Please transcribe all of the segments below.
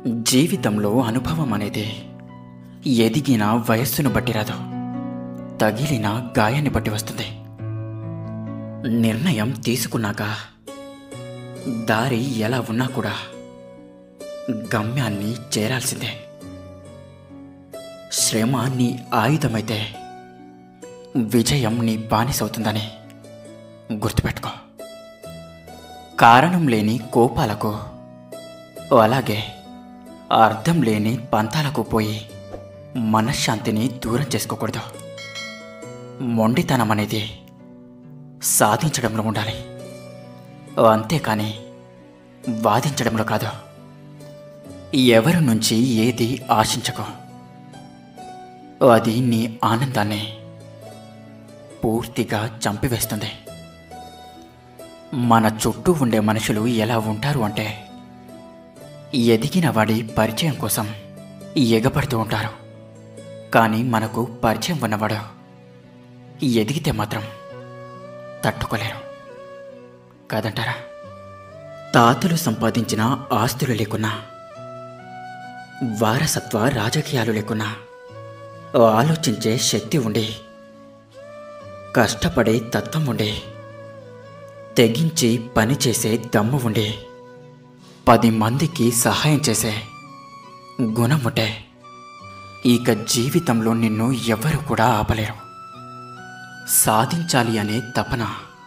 జీవితంలో అనుభవం అనేది ఎదిగిన వయస్సును బట్టి రాదు తగిలిన గాయాన్ని బట్టి వస్తుంది నిర్ణయం తీసుకున్నాక దారి ఎలా ఉన్నా కూడా గమ్యాన్ని చేరాల్సిందే శ్రమ నీ ఆయుధమైతే విజయం నీ బానిసవుతుందని గుర్తుపెట్టుకో కారణం లేని కోపాలకు అలాగే అర్థం లేని పంతాలకు పోయి మనశ్శాంతిని దూరం చేసుకోకూడదు మొండితనం అనేది సాధించడంలో ఉండాలి అంతేకాని వాదించడంలో కాదు ఎవరి నుంచి ఏది ఆశించకు అది నీ ఆనందాన్ని పూర్తిగా చంపివేస్తుంది మన చుట్టూ ఉండే మనుషులు ఎలా ఉంటారు అంటే ఎదిగిన వాడి పరిచయం కోసం ఎగపడుతూ ఉంటారు కానీ మనకు పరిచయం ఉన్నవాడు ఎదిగితే మాత్రం తట్టుకోలేరు కాదంటారా తాతలు సంపాదించిన ఆస్తులు లేకున్నా వారసత్వ రాజకీయాలు లేకున్నా ఆలోచించే శక్తి ఉండి కష్టపడే తత్వం ఉండి తెగించి పని చేసే దమ్ము ఉండి పది మందికి సహాయం చేసే గుణం ఉంటే ఇక జీవితంలో నిన్ను ఎవ్వరూ కూడా ఆపలేరు సాధించాలి అనే తపన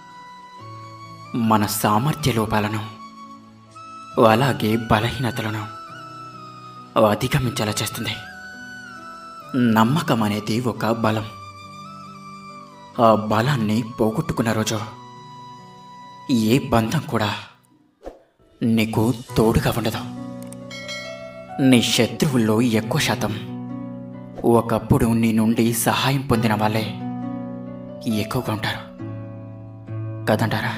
మన సామర్థ్య లోపాలను అలాగే బలహీనతలను అధిగమించేలా చేస్తుంది నమ్మకం అనేది ఒక బలం ఆ బలాన్ని పోగొట్టుకున్న రోజు ఏ బంధం కూడా నీకు తోడుగా ఉండదు నీ శత్రువుల్లో ఎక్కువ శాతం ఒకప్పుడు నీ నుండి సహాయం పొందిన వాళ్ళే ఎక్కువగా ఉంటారు కదంటారా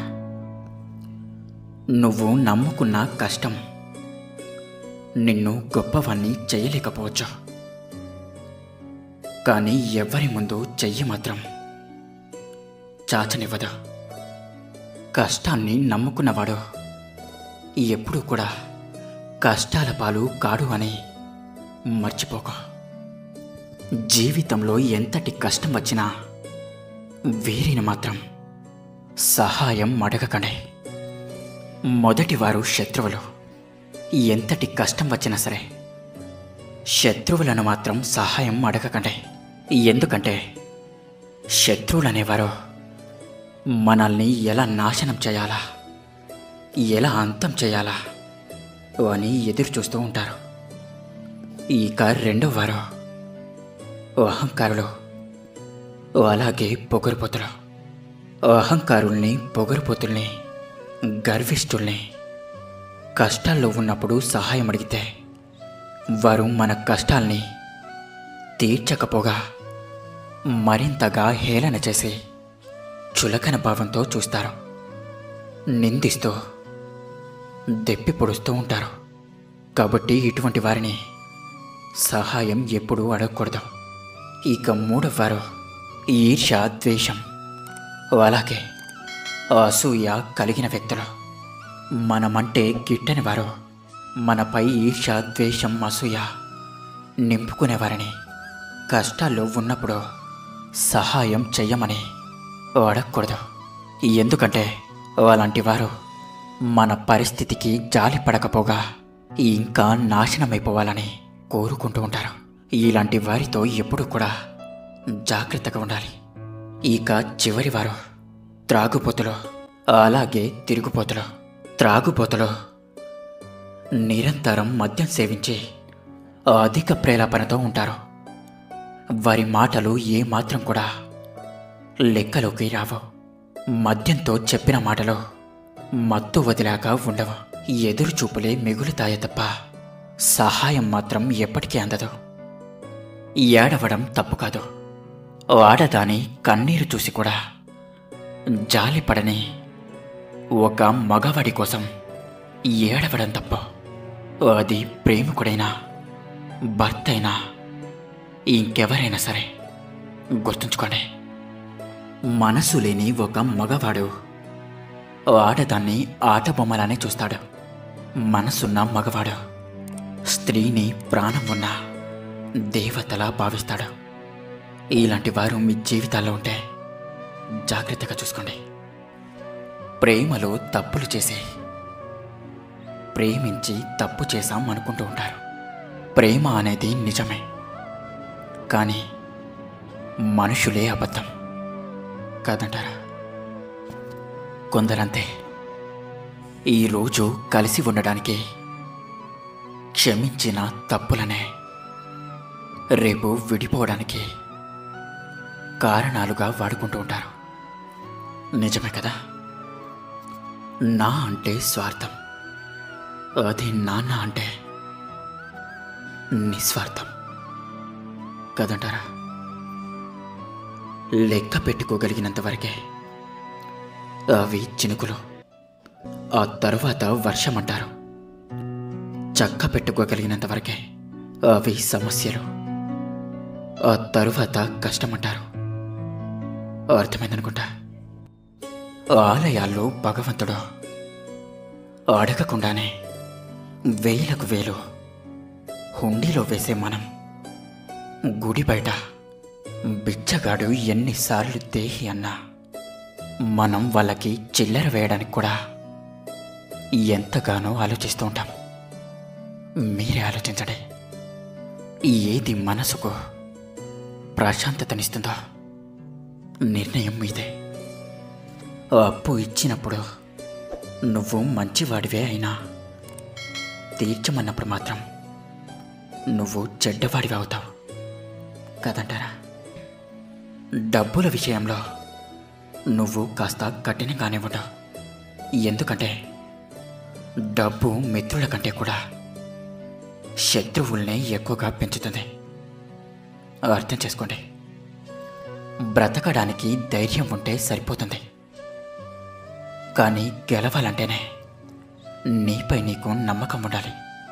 నువ్వు నమ్ముకున్న కష్టం నిన్ను గొప్పవాణ్ణి చేయలేకపోవచ్చు కానీ ఎవరి ముందు చెయ్యి మాత్రం చాచనివ్వదు కష్టాన్ని నమ్ముకున్నవాడు ఎప్పుడూ కూడా కష్టాల పాలు కాడు అని మర్చిపోకు జీవితంలో ఎంతటి కష్టం వచ్చినా వీరిని మాత్రం సహాయం అడగకండి మొదటివారు శత్రువులు ఎంతటి కష్టం వచ్చినా సరే శత్రువులను మాత్రం సహాయం అడగకండి ఎందుకంటే శత్రువులనేవారు మనల్ని ఎలా నాశనం చేయాలా ఎలా అంతం చేయాలా అని ఎదురు చూస్తూ ఉంటారు ఇక రెండో వారు అహంకారులు అలాగే పొగరుపోతులు అహంకారుల్ని పొగరుపోతుల్ని గర్విష్ఠుల్ని కష్టాల్లో ఉన్నప్పుడు సహాయం అడిగితే వారు మన కష్టాల్ని తీర్చకపోగా మరింతగా హేళన చేసి చులకన భావంతో చూస్తారు నిందిస్తూ దెప్పి పొడుస్తూ ఉంటారు కాబట్టి ఇటువంటి వారిని సహాయం ఎప్పుడూ అడగకూడదు ఇక మూడవవారు ఈర్ష్య ద్వేషం అలాగే అసూయ కలిగిన వ్యక్తులు మనమంటే గిట్టని వారు మనపై ఈర్ష్య ద్వేషం అసూయ నింపుకునేవారని కష్టాల్లో ఉన్నప్పుడు సహాయం చెయ్యమని అడగకూడదు ఎందుకంటే అలాంటి వారు మన పరిస్థితికి జాలి పడకపోగా ఇంకా నాశనమైపోవాలని కోరుకుంటూ ఉంటారు ఇలాంటి వారితో ఎప్పుడూ కూడా జాగ్రత్తగా ఉండాలి ఇక చివరి వారు త్రాగుపోతులు అలాగే తిరుగుపోతులు త్రాగుపోతులు నిరంతరం మద్యం సేవించి అధిక ప్రేలాపనతో ఉంటారు వారి మాటలు ఏ మాత్రం కూడా లెక్కలోకి రావు మద్యంతో చెప్పిన మాటలు మత్తు వదిలాగా ఉండవు ఎదురు చూపులే మిగులుతాయి తప్ప సహాయం మాత్రం ఎప్పటికీ అందదు ఏడవడం తప్పు కాదు ఆడదాని కన్నీరు చూసి కూడా జాలిపడని ఒక మగవాడి కోసం ఏడవడం తప్పు అది ప్రేమికుడైనా భర్త అయినా ఇంకెవరైనా సరే గుర్తుంచుకోండి మనసు లేని ఒక మగవాడు ఆడదాన్ని ఆట బొమ్మలానే చూస్తాడు మనసున్న మగవాడు స్త్రీని ప్రాణం ఉన్న దేవతలా భావిస్తాడు ఇలాంటి వారు మీ జీవితాల్లో ఉంటే జాగ్రత్తగా చూసుకోండి ప్రేమలో తప్పులు చేసి ప్రేమించి తప్పు చేశాం అనుకుంటూ ఉంటారు ప్రేమ అనేది నిజమే కానీ మనుషులే అబద్ధం కాదంటారా కొందరంతే ఈరోజు కలిసి ఉండడానికి క్షమించిన తప్పులనే రేపు విడిపోవడానికి కారణాలుగా వాడుకుంటూ ఉంటారు నిజమే కదా నా అంటే స్వార్థం అది నాన్న అంటే నిస్వార్థం కదంటారా లెక్క పెట్టుకోగలిగినంత వరకే అవి చినుకులు ఆ తరువాత వర్షం అంటారు చక్క పెట్టుకోగలిగినంత వరకే అవి సమస్యలు ఆ తరువాత కష్టమంటారు అర్థమైందనుకుంటా ఆలయాల్లో భగవంతుడు అడగకుండానే వేలకు వేలు హుండీలో వేసే మనం గుడి బయట బిచ్చగాడు ఎన్నిసార్లు దేహి అన్నా మనం వాళ్ళకి చిల్లర వేయడానికి కూడా ఎంతగానో ఆలోచిస్తూ ఉంటాం మీరే ఆలోచించండి ఏది మనసుకు ప్రశాంతతనిస్తుందో నిర్ణయం మీదే అప్పు ఇచ్చినప్పుడు నువ్వు మంచివాడివే అయినా తీర్చమన్నప్పుడు మాత్రం నువ్వు చెడ్డవాడివి అవుతావు కదంటారా డబ్బుల విషయంలో నువ్వు కాస్త కఠినంగానే ఉండవు ఎందుకంటే డబ్బు మిత్రుల కంటే కూడా శత్రువుల్ని ఎక్కువగా పెంచుతుంది అర్థం చేసుకోండి బ్రతకడానికి ధైర్యం ఉంటే సరిపోతుంది కానీ గెలవాలంటేనే నీపై నీకు నమ్మకం ఉండాలి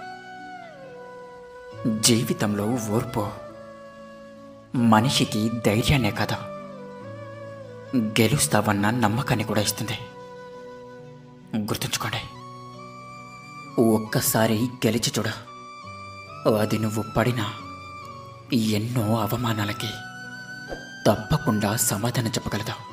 జీవితంలో ఓర్పు మనిషికి ధైర్యాన్నే కాదు గెలుస్తావన్న నమ్మకాన్ని కూడా ఇస్తుంది గుర్తుంచుకోండి ఒక్కసారి గెలిచి చూడు అది నువ్వు పడిన ఎన్నో అవమానాలకి తప్పకుండా సమాధానం చెప్పగలుగుతావు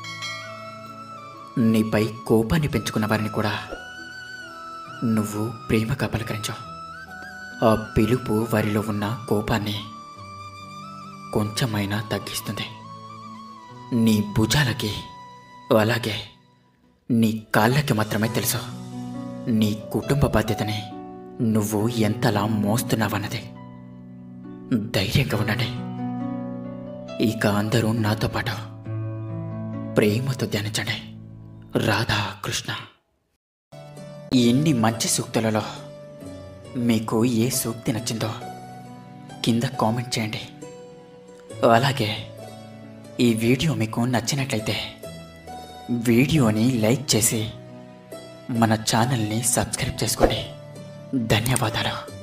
నీపై కోపాన్ని పెంచుకున్న వారిని కూడా నువ్వు ప్రేమగా పలకరించావు ఆ పిలుపు వారిలో ఉన్న కోపాన్ని కొంచెమైనా తగ్గిస్తుంది నీ భుజాలకి అలాగే నీ కాళ్ళకి మాత్రమే తెలుసు నీ కుటుంబ బాధ్యతని నువ్వు ఎంతలా మోస్తున్నావన్నది ధైర్యంగా ఉండండి ఇక అందరూ నాతో పాటు ప్రేమతో ధ్యానించండి రాధా కృష్ణ ఎన్ని మంచి సూక్తులలో మీకు ఏ సూక్తి నచ్చిందో కింద కామెంట్ చేయండి అలాగే ఈ వీడియో మీకు నచ్చినట్లయితే వీడియోని లైక్ చేసి మన ఛానల్ని సబ్స్క్రైబ్ చేసుకోండి ధన్యవాదాలు